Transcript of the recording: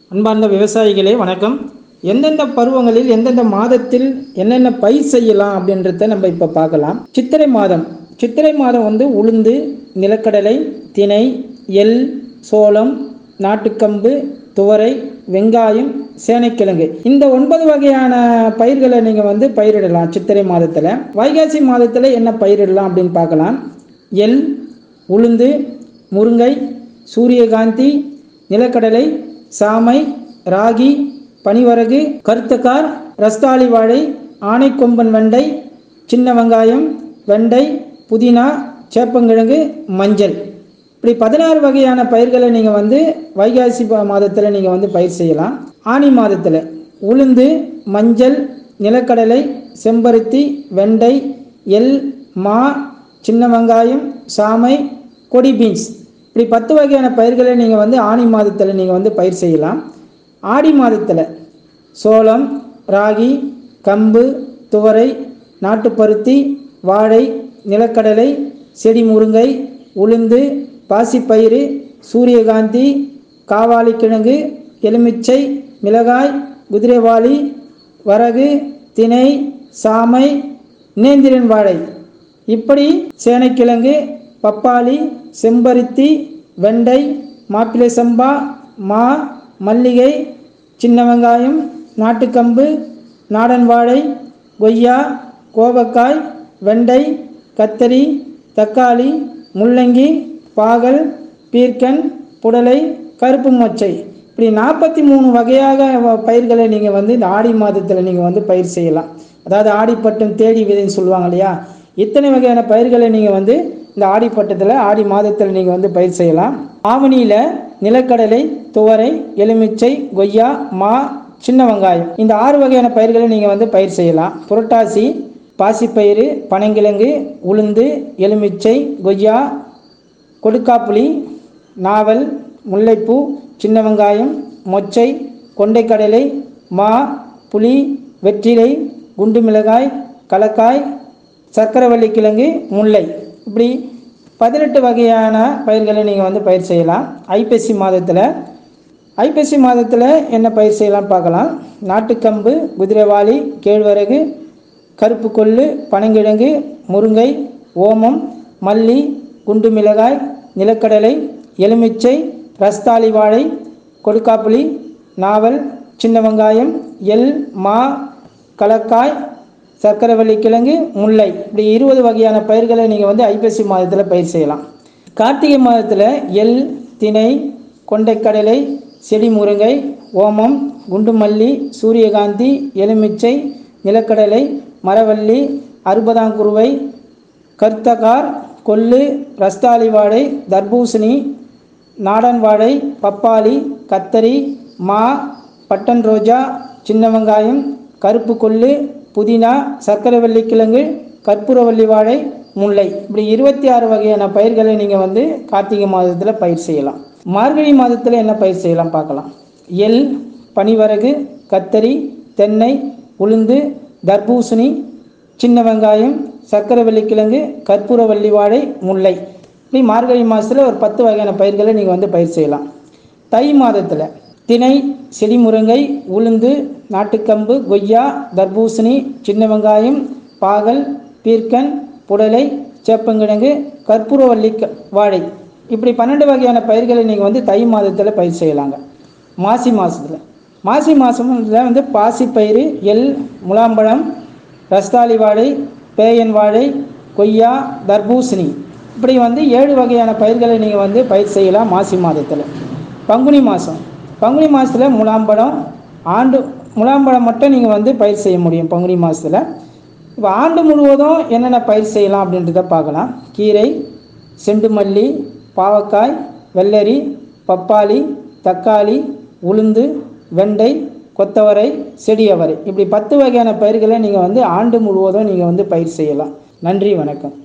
அன்பார்ந்த விவசாயிகளே வணக்கம் எந்தெந்த பருவங்களில் எந்தெந்த மாதத்தில் என்னென்ன பயிர் செய்யலாம் அப்படின்றத நம்ம இப்போ பார்க்கலாம் சித்திரை மாதம் சித்திரை மாதம் வந்து உளுந்து நிலக்கடலை திணை எள் சோளம் நாட்டுக்கம்பு துவரை வெங்காயம் சேனைக்கிழங்கு இந்த ஒன்பது வகையான பயிர்களை நீங்கள் வந்து பயிரிடலாம் சித்திரை மாதத்தில் வைகாசி மாதத்தில் என்ன பயிரிடலாம் அப்படின்னு பார்க்கலாம் எள் உளுந்து முருங்கை சூரியகாந்தி நிலக்கடலை சாமை ராகி பனிவரகு கருத்தக்கார் ரஸ்தாளி வாழை ஆனைக்கொம்பன் வெண்டை சின்ன வெங்காயம் வெண்டை புதினா சேப்பங்கிழங்கு மஞ்சள் இப்படி பதினாறு வகையான பயிர்களை நீங்கள் வந்து வைகாசி மாதத்தில் நீங்கள் வந்து பயிர் செய்யலாம் ஆனி மாதத்தில் உளுந்து மஞ்சள் நிலக்கடலை செம்பருத்தி வெண்டை எள் மா சின்ன வெங்காயம் சாமை கொடி பீன்ஸ் இப்படி பத்து வகையான பயிர்களை நீங்கள் வந்து ஆனி மாதத்தில் நீங்கள் வந்து பயிர் செய்யலாம் ஆடி மாதத்தில் சோளம் ராகி கம்பு துவரை நாட்டுப்பருத்தி வாழை நிலக்கடலை செடி முருங்கை உளுந்து பாசிப்பயிறு சூரியகாந்தி காவாலி கிழங்கு எலுமிச்சை மிளகாய் குதிரைவாளி வரகு திணை சாமை நேந்திரன் வாழை இப்படி சேனைக்கிழங்கு பப்பாளி செம்பருத்தி வெண்டை மாப்பிள்ளை சம்பா மா மல்லிகை சின்ன வெங்காயம் நாட்டுக்கம்பு நாடன் வாழை கொய்யா கோவக்காய் வெண்டை கத்தரி தக்காளி முள்ளங்கி பாகல் பீர்க்கன் புடலை கருப்பு மொச்சை இப்படி நாற்பத்தி மூணு வகையாக வ- பயிர்களை நீங்கள் வந்து இந்த ஆடி மாதத்தில் நீங்கள் வந்து பயிர் செய்யலாம் அதாவது ஆடிப்பட்டம் தேடி விதைன்னு சொல்லுவாங்க இல்லையா இத்தனை வகையான பயிர்களை நீங்கள் வந்து இந்த ஆடிப்பட்டத்தில் ஆடி மாதத்தில் நீங்கள் வந்து பயிர் செய்யலாம் ஆவணியில் நிலக்கடலை துவரை எலுமிச்சை கொய்யா மா சின்ன வெங்காயம் இந்த ஆறு வகையான பயிர்களை நீங்கள் வந்து பயிர் செய்யலாம் புரட்டாசி பாசிப்பயிறு பனங்கிழங்கு உளுந்து எலுமிச்சை கொய்யா கொடுக்காப்புளி நாவல் முல்லைப்பூ சின்ன வெங்காயம் மொச்சை கொண்டைக்கடலை மா புளி வெற்றிலை குண்டு மிளகாய் கலக்காய் சர்க்கரைவள்ளி கிழங்கு முல்லை இப்படி பதினெட்டு வகையான பயிர்களை நீங்கள் வந்து பயிர் செய்யலாம் ஐப்பசி மாதத்தில் ஐப்பசி மாதத்தில் என்ன பயிர் செய்யலாம் பார்க்கலாம் நாட்டுக்கம்பு குதிரைவாளி கேழ்வரகு கருப்பு கொள்ளு பனங்கிழங்கு முருங்கை ஓமம் மல்லி குண்டு மிளகாய் நிலக்கடலை எலுமிச்சை ரஸ்தாளி வாழை கொடுக்காப்புளி நாவல் சின்ன வெங்காயம் எள் மா கலக்காய் சர்க்கரைவள்ளி கிழங்கு முல்லை இப்படி இருபது வகையான பயிர்களை நீங்கள் வந்து ஐப்பசி மாதத்தில் பயிர் செய்யலாம் கார்த்திகை மாதத்தில் எள் திணை கொண்டைக்கடலை செடி முருங்கை ஓமம் குண்டுமல்லி சூரியகாந்தி எலுமிச்சை நிலக்கடலை மரவள்ளி அறுபதாங்குருவை கர்த்தகார் கொள்ளு ரஸ்தாளி வாழை தர்பூசணி நாடன் வாழை பப்பாளி கத்தரி மா பட்டன் ரோஜா சின்ன வெங்காயம் கருப்பு கொள்ளு புதினா சர்க்கரைவள்ளி கிழங்கு கற்பூரவள்ளி வாழை முல்லை இப்படி இருபத்தி ஆறு வகையான பயிர்களை நீங்கள் வந்து கார்த்திகை மாதத்தில் பயிர் செய்யலாம் மார்கழி மாதத்தில் என்ன பயிர் செய்யலாம் பார்க்கலாம் எள் பனிவரகு கத்தரி தென்னை உளுந்து தர்பூசணி சின்ன வெங்காயம் சர்க்கரைவள்ளி கிழங்கு கற்பூரவள்ளி வாழை முல்லை இப்படி மார்கழி மாதத்தில் ஒரு பத்து வகையான பயிர்களை நீங்கள் வந்து பயிர் செய்யலாம் தை மாதத்தில் திணை செடி முருங்கை உளுந்து நாட்டுக்கம்பு கொய்யா தர்பூசணி சின்ன வெங்காயம் பாகல் பீர்க்கன் புடலை சேப்பங்கிழங்கு கற்பூரவள்ளி க- வாழை இப்படி பன்னெண்டு வகையான பயிர்களை நீங்கள் வந்து தை மாதத்தில் பயிர் செய்யலாங்க மாசி மாதத்தில் மாசி மாதம்ல வந்து பாசிப்பயிறு எள் முலாம்பழம் ரஸ்தாளி வாழை பேயன் வாழை கொய்யா தர்பூசணி இப்படி வந்து ஏழு வகையான பயிர்களை நீங்கள் வந்து பயிர் செய்யலாம் மாசி மாதத்தில் பங்குனி மாதம் பங்குனி மாதத்தில் முலாம்பழம் ஆண்டு முலாம்பழம் மட்டும் நீங்கள் வந்து பயிர் செய்ய முடியும் பங்குனி மாதத்தில் இப்போ ஆண்டு முழுவதும் என்னென்ன பயிர் செய்யலாம் அப்படின்றத பார்க்கலாம் கீரை செண்டு மல்லி பாவக்காய் வெள்ளரி பப்பாளி தக்காளி உளுந்து வெண்டை கொத்தவரை செடி அவரை இப்படி பத்து வகையான பயிர்களை நீங்கள் வந்து ஆண்டு முழுவதும் நீங்கள் வந்து பயிர் செய்யலாம் நன்றி வணக்கம்